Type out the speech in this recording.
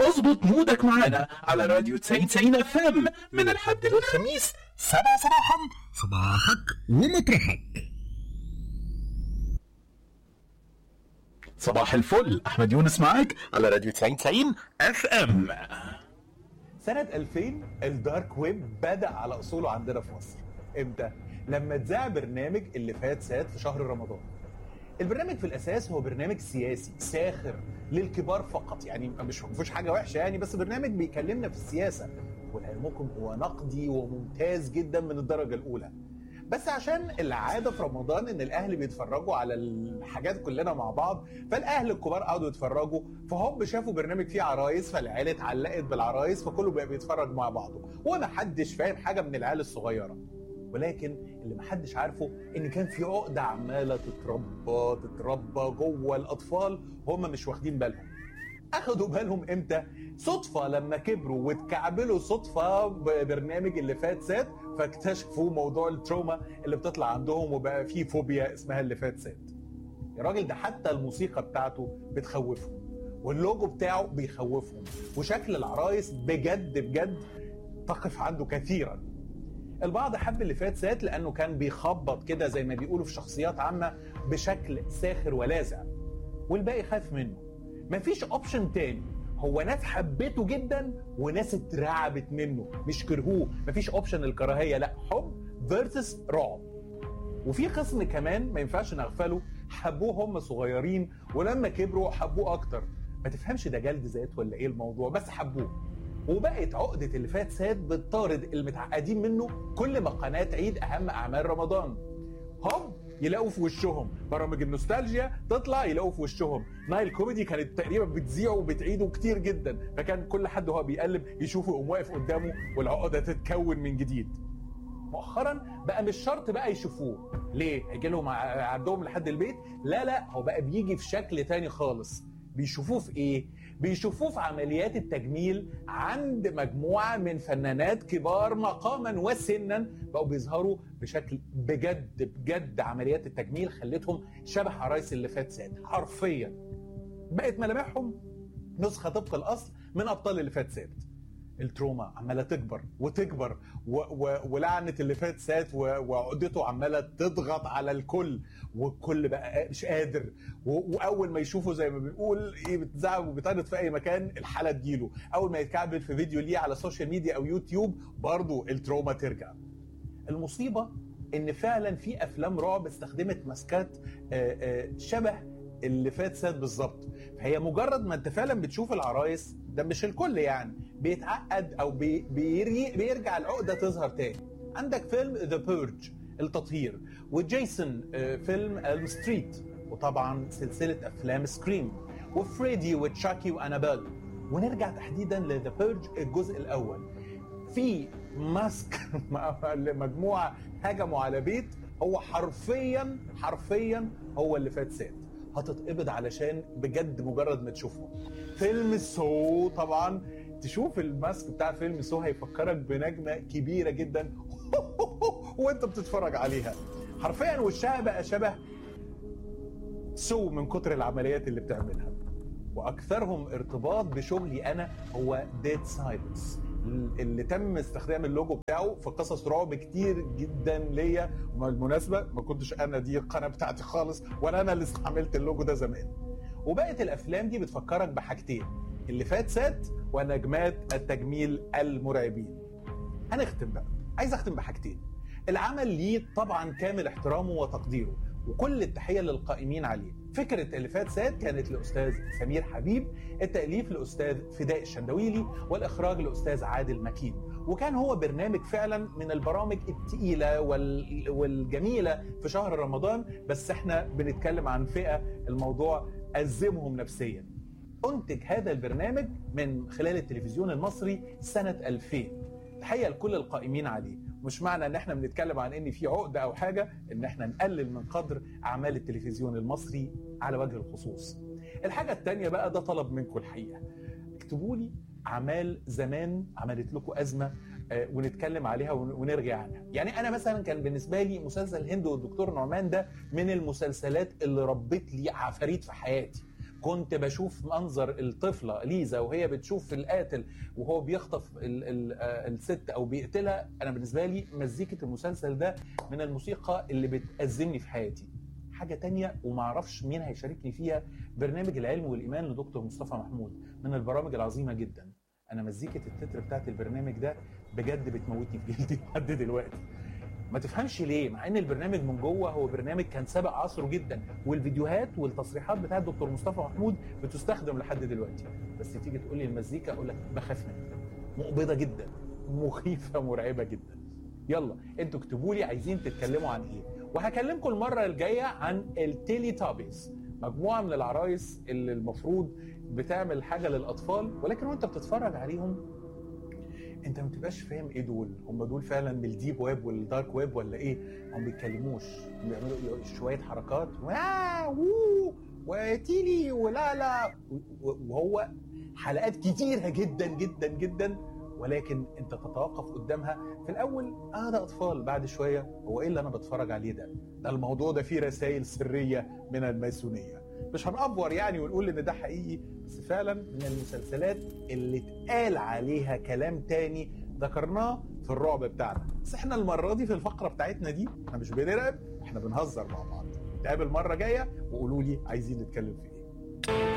اظبط مودك معانا على راديو 99 اف ام من الحد للخميس سبعة صباحا صباحك ومطرحك صباح الفل احمد يونس معاك على راديو 99 اف ام سنة 2000 الدارك ويب بدأ على أصوله عندنا في مصر امتى؟ لما اتذاع برنامج اللي فات سات في شهر رمضان البرنامج في الأساس هو برنامج سياسي ساخر للكبار فقط يعني مش مفيش حاجة وحشة يعني بس برنامج بيكلمنا في السياسة ولعلمكم هو نقدي وممتاز جدا من الدرجة الأولى بس عشان العادة في رمضان إن الأهل بيتفرجوا على الحاجات كلنا مع بعض فالأهل الكبار قعدوا يتفرجوا فهوب شافوا برنامج فيه عرايس فالعيال اتعلقت بالعرايس فكله بقى بيتفرج مع بعضه ومحدش فاهم حاجة من العيال الصغيرة ولكن اللي محدش عارفه ان كان في عقده عماله تتربى تتربى جوه الاطفال هم مش واخدين بالهم اخدوا بالهم امتى صدفة لما كبروا واتكعبلوا صدفة ببرنامج اللي فات سات فاكتشفوا موضوع التروما اللي بتطلع عندهم وبقى فيه فوبيا اسمها اللي فات سات يا راجل ده حتى الموسيقى بتاعته بتخوفهم واللوجو بتاعه بيخوفهم وشكل العرايس بجد بجد تقف عنده كثيرا البعض حب اللي فات سات لانه كان بيخبط كده زي ما بيقولوا في شخصيات عامه بشكل ساخر ولاذع والباقي خاف منه مفيش اوبشن تاني هو ناس حبته جدا وناس اترعبت منه مش كرهوه مفيش اوبشن الكراهيه لا حب فيرسس رعب وفي قسم كمان ما ينفعش نغفله حبوه هم صغيرين ولما كبروا حبوه اكتر ما تفهمش ده جلد ذات ولا ايه الموضوع بس حبوه وبقت عقدة اللي فات سات بتطارد المتعقدين منه كل ما قناة تعيد أهم أعمال رمضان هوب يلاقوا في وشهم برامج النوستالجيا تطلع يلاقوا في وشهم نايل كوميدي كانت تقريبا بتذيعه وبتعيده كتير جدا فكان كل حد وهو بيقلب يشوفه يقوم واقف قدامه والعقده تتكون من جديد مؤخرا بقى مش شرط بقى يشوفوه ليه هيجي لهم عندهم لحد البيت لا لا هو بقى بيجي في شكل تاني خالص بيشوفوه في ايه بيشوفوه في عمليات التجميل عند مجموعه من فنانات كبار مقاما وسنا بقوا بيظهروا بشكل بجد بجد عمليات التجميل خلتهم شبه عرايس اللي فات سات حرفيا بقت ملامحهم نسخه طبق الاصل من ابطال اللي فات سات التروما عماله تكبر وتكبر و و ولعنه اللي فات سات وعقدته عماله تضغط على الكل والكل بقى مش قادر واول ما يشوفه زي ما بنقول ايه بتزعق وبيطرد في اي مكان الحاله تجيله اول ما يتكعبل في فيديو ليه على السوشيال ميديا او يوتيوب برضه التروما ترجع المصيبه ان فعلا في افلام رعب استخدمت ماسكات شبه اللي فات سات بالظبط فهي مجرد ما انت فعلا بتشوف العرايس ده مش الكل يعني بيتعقد او بي بيري بيرجع العقده تظهر تاني عندك فيلم ذا بيرج التطهير وجيسون فيلم الم ستريت وطبعا سلسله افلام سكريم وفريدي وتشاكي وانابيل ونرجع تحديدا لذا بيرج الجزء الاول في ماسك مجموعه هجموا على بيت هو حرفيا حرفيا هو اللي فات سات هتتقبض علشان بجد مجرد ما تشوفه فيلم سو طبعا تشوف الماسك بتاع فيلم سو هيفكرك بنجمه كبيره جدا وانت بتتفرج عليها حرفيا وشها بقى شبه سو من كتر العمليات اللي بتعملها واكثرهم ارتباط بشغلي انا هو ديد سايلنس اللي تم استخدام اللوجو بتاعه في قصص رعب كتير جدا ليا وبالمناسبه ما كنتش انا دي القناه بتاعتي خالص ولا انا اللي استعملت اللوجو ده زمان وبقت الافلام دي بتفكرك بحاجتين اللي فات سات ونجمات التجميل المرعبين هنختم بقى عايز اختم بحاجتين العمل ليه طبعا كامل احترامه وتقديره وكل التحيه للقائمين عليه فكرة اللي فات سات كانت لأستاذ سمير حبيب التأليف لأستاذ فداء الشندويلي والإخراج لأستاذ عادل مكين وكان هو برنامج فعلا من البرامج التقيلة وال... والجميلة في شهر رمضان بس احنا بنتكلم عن فئة الموضوع أزمهم نفسيا أنتج هذا البرنامج من خلال التلفزيون المصري سنة 2000 تحية لكل القائمين عليه مش معنى ان احنا بنتكلم عن ان في عقده او حاجه ان احنا نقلل من قدر اعمال التلفزيون المصري على وجه الخصوص. الحاجه الثانيه بقى ده طلب منكم الحقيقه. اكتبوا لي اعمال زمان عملت لكم ازمه آه، ونتكلم عليها ون- ونرجع عنها يعني انا مثلا كان بالنسبه لي مسلسل هند والدكتور نعمان ده من المسلسلات اللي ربت لي عفاريت في حياتي كنت بشوف منظر الطفله ليزا وهي بتشوف القاتل وهو بيخطف ال ال آه، الست او بيقتلها انا بالنسبه لي مزيكه المسلسل ده من الموسيقى اللي بتأزمني في حياتي حاجه تانية ومعرفش مين هيشاركني فيها برنامج العلم والايمان لدكتور مصطفى محمود من البرامج العظيمه جدا انا مزيكه التتر بتاعت البرنامج ده بجد بتموتني في جلدي لحد دلوقتي ما تفهمش ليه مع ان البرنامج من جوه هو برنامج كان سابق عصره جدا والفيديوهات والتصريحات بتاعت دكتور مصطفى محمود بتستخدم لحد دلوقتي بس تيجي تقول لي المزيكا اقول لك بخاف منها مقبضه جدا مخيفه مرعبه جدا يلا انتوا اكتبوا لي عايزين تتكلموا عن ايه وهكلمكم المره الجايه عن التيلي تابيز مجموعه من العرايس اللي المفروض بتعمل حاجه للاطفال ولكن وانت بتتفرج عليهم انت ما بتبقاش فاهم ايه دول هم دول فعلا من الديب ويب والدارك ويب ولا ايه هم بيتكلموش بيعملوا شويه حركات واو وو وتيلي ولا لا وهو حلقات كتيره جدا جدا جدا ولكن انت تتوقف قدامها في الاول اه ده اطفال بعد شويه هو ايه اللي انا بتفرج عليه ده ده الموضوع ده فيه رسائل سريه من الماسونيه مش هنأفور يعني ونقول ان ده حقيقي بس فعلا من المسلسلات اللي اتقال عليها كلام تاني ذكرناه في الرعب بتاعنا بس احنا المره دي في الفقره بتاعتنا دي احنا مش بنرعب احنا بنهزر مع بعض نتقابل مره جايه وقولوا لي عايزين نتكلم في ايه